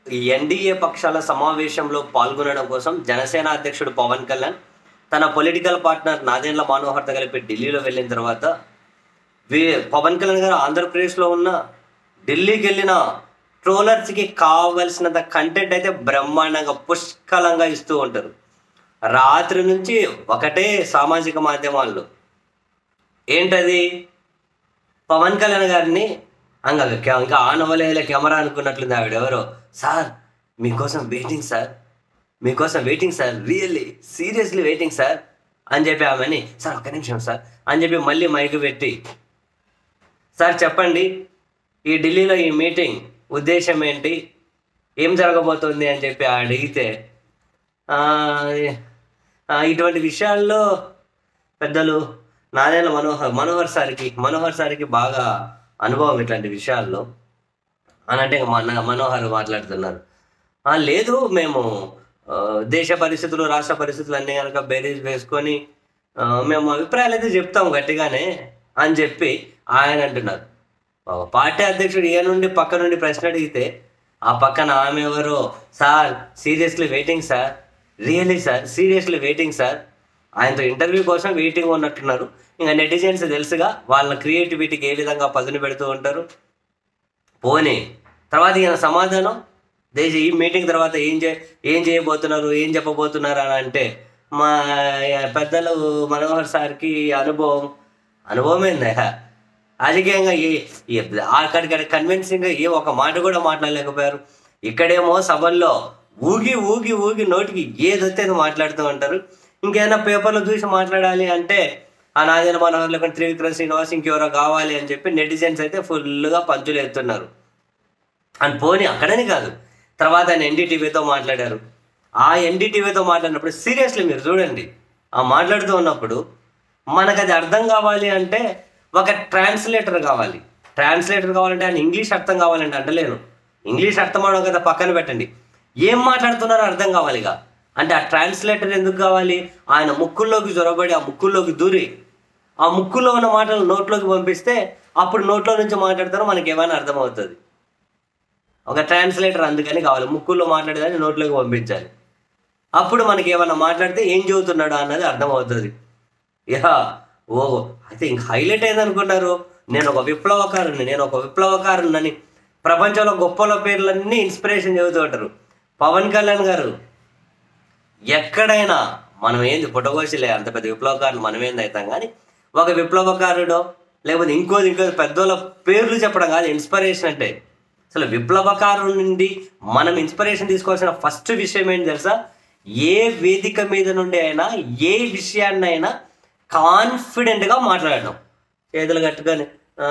ఈ ఎన్డీఏ పక్షాల సమావేశంలో పాల్గొనడం కోసం జనసేన అధ్యక్షుడు పవన్ కళ్యాణ్ తన పొలిటికల్ పార్ట్నర్ నాదెండ్ల మనోహర్తో కలిపి ఢిల్లీలో వెళ్ళిన తర్వాత వీ పవన్ కళ్యాణ్ గారు ఆంధ్రప్రదేశ్లో ఉన్న ఢిల్లీకి వెళ్ళిన ట్రోలర్స్కి కావలసినంత కంటెంట్ అయితే బ్రహ్మాండంగా పుష్కలంగా ఇస్తూ ఉంటారు రాత్రి నుంచి ఒకటే సామాజిక మాధ్యమాల్లో ఏంటది పవన్ కళ్యాణ్ గారిని అంగ ఇంకా ఆనవలేల కెమెరా అనుకున్నట్లుంది ఆవిడ ఎవరో సార్ మీకోసం వెయిటింగ్ సార్ మీకోసం waiting sir really seriously waiting sir అని చెప్పి ఆమెని సార్ ఒక్క నిమిషం సార్ అని చెప్పి మళ్ళీ మైక్ పెట్టి సార్ చెప్పండి ఈ ఢిల్లీలో ఈ మీటింగ్ ఉద్దేశం ఏంటి ఏం జరగబోతుంది అని చెప్పి అడిగితే "ఆ, ఆ, ఇటువంటి విషయాల్లో పెద్దలు నాదేళ్ళ మనోహర్ మనోహర్ సార్కి మనోహర్ సార్కి బాగా అనుభవం ఇట్లాంటి విషయాల్లో అని అంటే మన మనోహర్ మాట్లాడుతున్నారు "ఆ, లేదు మేము ఆ, దేశ పరిస్థితులు రాష్ట్ర పరిస్థితులు అన్నీ కనుక బేరీజ్ వేసుకొని ఆ, మేము అభిప్రాయాలు అయితే చెప్తాం గట్టిగానే అని చెప్పి ఆయన అంటున్నారు ఒక పార్టీ అధ్యక్షుడు ఏ నుండి పక్క నుండి ప్రశ్న అడిగితే ఆ పక్కన ఆమె ఎవరో sir seriously waiting sir really sir seriously waiting sir ఆయనతో ఇంటర్వ్యూ కోసం వెయిటింగ్ ఉన్నట్టున్నారు ఇంకా నెటిజన్స్ తెలుసుగా వాళ్ళ క్రియేటివిటీకి ఏ విధంగా పదును పెడుతూ ఉంటారు పోనీ తర్వాత ఈయన సమాధానం దేశ ఈ మీటింగ్ తర్వాత ఏం చే ఏం చేయబోతున్నారు ఏం చెప్పబోతున్నారు అని అంటే మా పెద్దలు మనోహర్ సార్కి అనుభవం అనుభవం ఏందా రాజకీయంగా ఏ ఏ- అక్కడిక్కడ కన్విన్సింగ్గా ఏ ఒక మాట కూడా మాట్లాడలేకపోయారు ఇక్కడేమో సభల్లో ఊగి ఊగి ఊగి నోటికి ఏది వస్తే అది మాట్లాడుతూ ఉంటారు ఇంకేదైనా పేపర్లో చూసి మాట్లాడాలి అంటే ఆ నాదేన మనోహర్ లేకుండా త్రివిక్రమ్ శ్రీనివాస్ ఇంకెవరో కావాలి అని చెప్పి నెటిజన్స్ అయితే ఫుల్గా పంచులు ఎత్తున్నారు అని పోనీ అక్కడని కాదు తర్వాత ఆయన ఎన్డీటీవీతో మాట్లాడారు ఆ ఎన్డీటీవీతో మాట్లాడినప్పుడు సీరియస్లీ మీరు చూడండి ఆ మాట్లాడుతూ ఉన్నప్పుడు మనకు అది అర్థం కావాలి అంటే ఒక ట్రాన్స్లేటర్ కావాలి ట్రాన్స్లేటర్ కావాలంటే ఆయన ఇంగ్లీష్ అర్థం కావాలంటే అంటలేను ఇంగ్లీష్ అర్థం అవడం కదా పక్కన పెట్టండి ఏం మాట్లాడుతున్నారో అర్థం కావాలిగా అంటే ఆ ట్రాన్స్లేటర్ ఎందుకు కావాలి ఆయన ముక్కుల్లోకి జొరబడి ఆ ముక్కుల్లోకి దూరి ఆ ముక్కుల్లో ఉన్న మాటలు నోట్లోకి పంపిస్తే అప్పుడు నోట్లో నుంచి మాట్లాడతారో మనకి ఏమైనా అర్థమవుతుంది ఒక ట్రాన్స్లేటర్ అందుకని కావాలి ముక్కుల్లో మాట్లాడేదాన్ని నోట్లోకి పంపించాలి అప్పుడు మనకి ఏమన్నా మాట్లాడితే ఏం చదువుతున్నాడు అన్నది అర్థమవుతుంది యా ఓ అయితే ఇంక హైలైట్ అయిందనుకున్నారు నేను ఒక విప్లవకారుని నేను ఒక విప్లవకారుని ప్రపంచంలో గొప్పల పేర్లన్నీ ఇన్స్పిరేషన్ చెబుతూ ఉంటారు పవన్ కళ్యాణ్ గారు ఎక్కడైనా మనం ఏంది పుట్టగోసిలే అంత పెద్ద విప్లవకారులు మనం ఏంది అవుతాం కానీ ఒక విప్లవకారుడో లేకపోతే ఇంకోది ఇంకోది పెద్దోళ్ళ పేర్లు చెప్పడం కాదు ఇన్స్పిరేషన్ అంటే అసలు విప్లవకారుల నుండి మనం ఇన్స్పిరేషన్ తీసుకోవాల్సిన ఫస్ట్ విషయం ఏంటి తెలుసా ఏ వేదిక మీద నుండి అయినా ఏ విషయాన్ని అయినా కాన్ఫిడెంట్గా మాట్లాడడం చేతులు కట్టుకొని ఆ,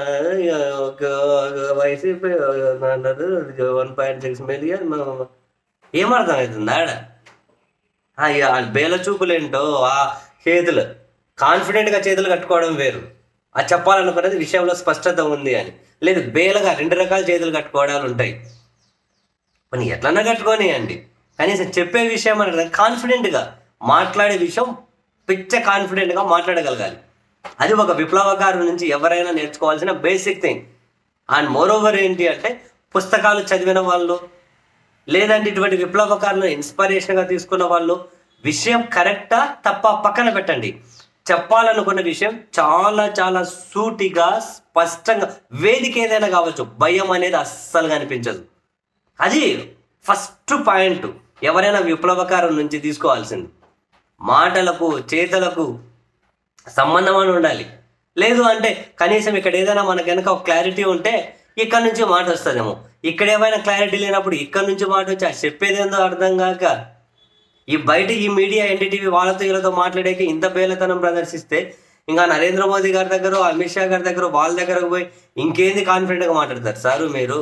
ఒక వైసీపీ అన్నారు వన్ పాయింట్ సిక్స్ మిలియన్ ఏమర్థం అవుతుంది ఆడ ఆ, ఇక ఆ బేల చూపులేంటో ఆ చేతులు కాన్ఫిడెంట్గా చేతులు కట్టుకోవడం వేరు ఆ చెప్పాలనుకున్నది విషయంలో స్పష్టత ఉంది అని లేదు బేలగా రెండు రకాల చేతులు కట్టుకోవడాలు ఉంటాయి పని ఎట్లన్నా కట్టుకోనియండి కనీసం చెప్పే విషయం అనేది కాన్ఫిడెంట్గా మాట్లాడే విషయం పిచ్చ కాన్ఫిడెంట్గా మాట్లాడగలగాలి అది ఒక విప్లవకారు నుంచి ఎవరైనా నేర్చుకోవాల్సిన basic thing and moreover ఏంటి అంటే పుస్తకాలు చదివిన వాళ్ళు లేదంటే ఇటువంటి విప్లవకారులను ఇన్స్పిరేషన్గా తీసుకున్న వాళ్ళు విషయం కరెక్టా తప్ప పక్కన పెట్టండి చెప్పాలనుకున్న విషయం చాలా చాలా సూటిగా స్పష్టంగా వేదిక ఏదైనా కావచ్చు భయం అనేది అస్సలు కనిపించదు అది ఫస్ట్ పాయింట్ ఎవరైనా విప్లవకారం నుంచి తీసుకోవాల్సింది మాటలకు చేతలకు సంబంధం అని ఉండాలి లేదు అంటే కనీసం ఇక్కడ ఏదైనా మనకు కనుక ఒక క్లారిటీ ఉంటే ఇక్కడ నుంచి మాట వస్తుందేమో ఇక్కడ ఏమైనా క్లారిటీ లేనప్పుడు ఇక్కడ నుంచి మాట వచ్చి ఆ చెప్పేదేందో అర్థం కాక ఈ బయట ఈ మీడియా ఎన్డీటీవీ వాళ్ళతో వీళ్ళతో మాట్లాడాక ఇంత బేలతనం ప్రదర్శిస్తే ఇంకా నరేంద్ర మోదీ గారి దగ్గర అమిత్ షా గారి దగ్గర వాళ్ళ దగ్గరకు పోయి ఇంకేంది కాన్ఫిడెంట్గా మాట్లాడతారు సారు మీరు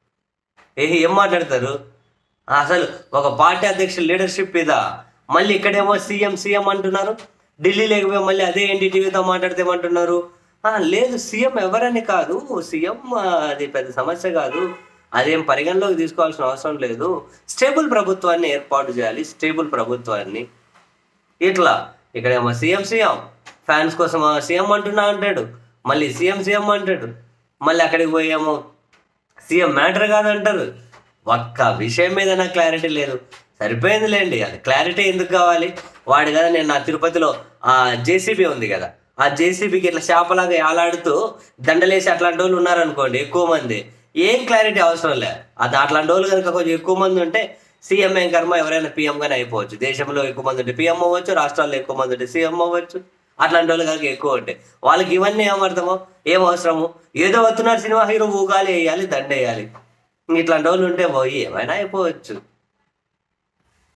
ఏ ఏం మాట్లాడతారు అసలు ఒక పార్టీ అధ్యక్షుల లీడర్షిప్ మీద మళ్ళీ ఇక్కడేమో సీఎం సీఎం అంటున్నారు ఢిల్లీ లేకపోయి మళ్ళీ అదే ఎన్డీటీవీతో మాట్లాడితే ఏమంటున్నారు "ఆ, లేదు సీఎం ఎవరని కాదు సీఎం ఆ, అది పెద్ద సమస్య కాదు అదేం పరిగణలోకి తీసుకోవాల్సిన అవసరం లేదు స్టేబుల్ ప్రభుత్వాన్ని ఏర్పాటు చేయాలి స్టేబుల్ ప్రభుత్వాన్ని ఇట్లా ఇక్కడేమో సీఎం సీఎం ఫ్యాన్స్ కోసం సీఎం అంటున్నా అంటాడు మళ్ళీ సీఎం సీఎం అంటాడు మళ్ళీ అక్కడికి పోయేమో సీఎం మ్యాటర్ కాదంటారు ఒక్క విషయం మీద నాకు క్లారిటీ లేదు సరిపోయిందిలేండి అది క్లారిటీ ఎందుకు కావాలి వాడు కదా నేను నా తిరుపతిలో ఆ జేసీబీ ఉంది కదా ఆ జేసీబీకి ఇట్లా చేపలాగా ఏలాడుతూ దండలేసి అట్లాంటి వాళ్ళు ఉన్నారనుకోండి ఎక్కువ మంది ఏం క్లారిటీ అవసరం లేదు అది అట్లాంటి వాళ్ళు కనుక కొంచెం ఎక్కువ మంది ఉంటే సీఎం ఏం కర్మ ఎవరైనా పీఎం గానే అయిపోవచ్చు దేశంలో ఎక్కువ మంది ఉంటే పీఎం అవ్వచ్చు రాష్ట్రాల్లో ఎక్కువ మంది ఉంటే సీఎం అవ్వచ్చు అట్లాంటి వాళ్ళు కనుక ఎక్కువ ఉంటాయి వాళ్ళకి ఇవన్నీ ఏమర్థమో ఏం అవసరము ఏదో వస్తున్నారు సినిమా హీరో ఊగాలి వేయాలి దండ వేయాలి ఇట్లాంటి వాళ్ళు ఉంటే పోయి ఏమైనా అయిపోవచ్చు